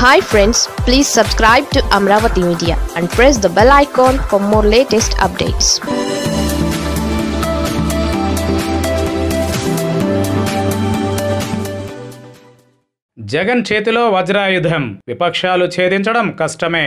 hi friends please subscribe to Amaravati media and press the bell icon for more latest updates Jagan చేతిలో వజ్రాయుధం విపక్షాలు ఛేదించడం కష్టమే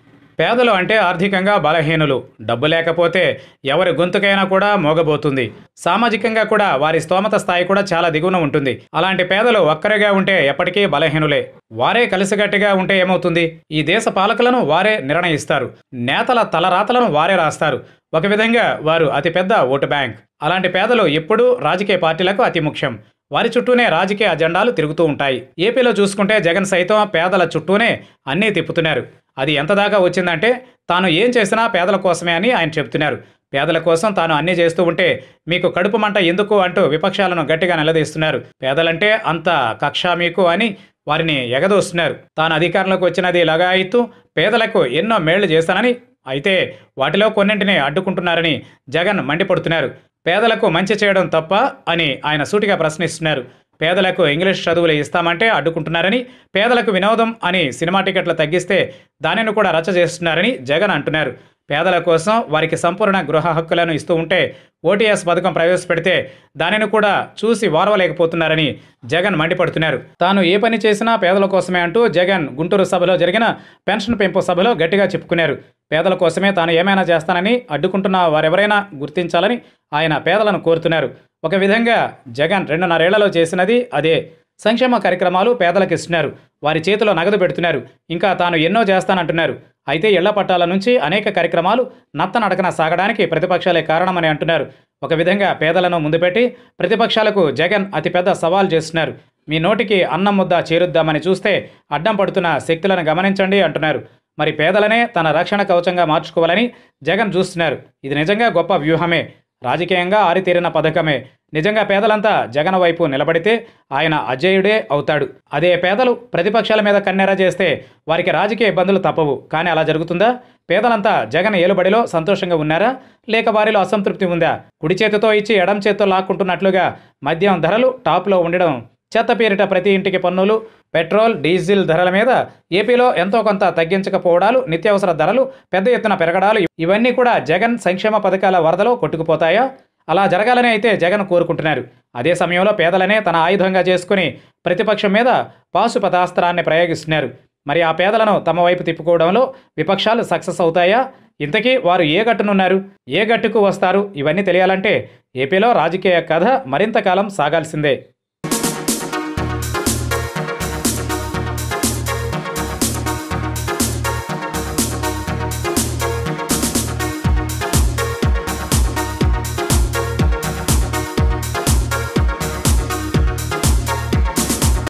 పేదలు అంటే ఆర్థికంగా బలహీనులు డబ్బు లేకపోతే ఎవరి గొంతుకైనా కూడా మోగబోతుంది సామాజికంగా కూడా వారి స్తోమత స్థాయి కూడా చాలా దిగువన ఉంటుంది అలాంటి పేదలు ఒక్కరిగా ఉంటే ఎప్పటికీ బలహీనులే వారే కలిసికట్టుగా ఉంటే ఏమవుతుంది ఈ దేశ పాలకులను వారే నిర్ణయిస్తారు నేతల తలరాతలను వారే రాస్తారు ఒక విధంగా వారు అతిపెద్ద ఓటు బ్యాంక్ అలాంటి పేదలు ఎప్పుడూ రాజకీయ పార్టీలకు అతి ముఖ్యం వారి చుట్టూనే రాజకీయ అజెండాలు తిరుగుతూ ఉంటాయి ఏపీలో చూసుకుంటే జగన్ సైతం పేదల చుట్టూనే అన్నీ తిప్పుతున్నారు అది ఎంత దాకా వచ్చిందంటే తాను ఏం చేసినా పేదల కోసమే అని ఆయన చెప్తున్నారు పేదల కోసం తాను అన్నీ చేస్తూ ఉంటే మీకు కడుపు మంట ఎందుకు అంటూ విపక్షాలను గట్టిగా నిలదీస్తున్నారు పేదలంటే అంత కక్ష మీకు అని వారిని ఎగదోస్తున్నారు తాను అధికారంలోకి వచ్చినది లగాయితూ పేదలకు ఎన్నో మేళ్లు చేస్తానని అయితే వాటిలో కొన్నింటిని అడ్డుకుంటున్నారని జగన్ మండిపడుతున్నారు పేదలకు మంచి చేయడం తప్ప అని ఆయన సూటిగా ప్రశ్నిస్తున్నారు పేదలకు ఇంగ్లీష్ చదువులు ఇస్తామంటే అడ్డుకుంటున్నారని పేదలకు వినోదం అని సినిమా టికెట్లు తగ్గిస్తే దానిని కూడా రచ్చ చేస్తున్నారని జగన్ అంటున్నారు పేదల కోసం వారికి సంపూర్ణ గృహ హక్కులను ఇస్తూ ఉంటే ఓటీఎస్ పథకం ప్రవేశపెడితే దానిని కూడా చూసి వారవలేకపోతున్నారని జగన్ మండిపడుతున్నారు తాను ఏ పని చేసినా పేదల కోసమే అంటూ జగన్ గుంటూరు సభలో జరిగిన పెన్షన్ పెంపు సభలో గట్టిగా చెప్పుకున్నారు పేదల కోసమే తాను ఏమైనా చేస్తానని అడ్డుకుంటున్న వారెవరైనా గుర్తించాలని ఆయన పేదలను కోరుతున్నారు ఒక విధంగా జగన్ రెండున్నరేళ్లలో చేసినది అదే సంక్షేమ కార్యక్రమాలు పేదలకు ఇస్తున్నారు వారి చేతిలో నగదు పెడుతున్నారు ఇంకా తాను ఎన్నో చేస్తానంటున్నారు అయితే ఇళ్ల పట్టాల నుంచి అనేక కార్యక్రమాలు నత్తనడకన సాగడానికి ప్రతిపక్షాలే కారణమని అంటున్నారు ఒక విధంగా పేదలను ముందు పెట్టి ప్రతిపక్షాలకు జగన్ అతిపెద్ద సవాల్ చేస్తున్నారు మీ నోటికి అన్నం ముద్ద చేరుద్దామని చూస్తే అడ్డం పడుతున్న శక్తులను గమనించండి అంటున్నారు మరి పేదలనే తన రక్షణ కవచంగా మార్చుకోవాలని జగన్ చూస్తున్నారు ఇది నిజంగా గొప్ప వ్యూహమే రాజకీయంగా ఆరితేరిన పథకమే నిజంగా పేదలంతా జగన్ వైపు నిలబడితే ఆయన అజేయుడే అవుతాడు అదే పేదలు ప్రతిపక్షాల మీద కన్నెర చేస్తే వారికి రాజకీయ ఇబ్బందులు తప్పవు కానీ అలా జరుగుతుందా పేదలంతా జగన్ ఏలుబడిలో సంతోషంగా ఉన్నారా లేక వారిలో అసంతృప్తి ఉందా కుడి చేతితో ఇచ్చి ఎడం చేతితో లాక్కుంటున్నట్లుగా మద్యం ధరలు టాప్లో ఉండడం చెత్త పేరిట ప్రతి ఇంటికి పన్నులు పెట్రోల్ డీజిల్ ధరల మీద ఏపీలో ఎంతో కొంత తగ్గించకపోవడాలు నిత్యావసర ధరలు పెద్ద ఎత్తున పెరగడాలు ఇవన్నీ కూడా జగన్ సంక్షేమ పథకాల వరదలో కొట్టుకుపోతాయా అలా జరగాలని అయితే జగన్ కోరుకుంటున్నారు అదే సమయంలో పేదలనే తన ఆయుధంగా చేసుకుని ప్రతిపక్షం మీద పాశుపతాస్త్రాన్ని ప్రయోగిస్తున్నారు మరి ఆ పేదలను తమ వైపు తిప్పుకోవడంలో విపక్షాలు సక్సెస్ అవుతాయా ఇంతకీ వారు ఏ గట్టునున్నారు ఏ గట్టుకు వస్తారు ఇవన్నీ తెలియాలంటే ఏపీలో రాజకీయ కథ మరింత కాలం సాగాల్సిందే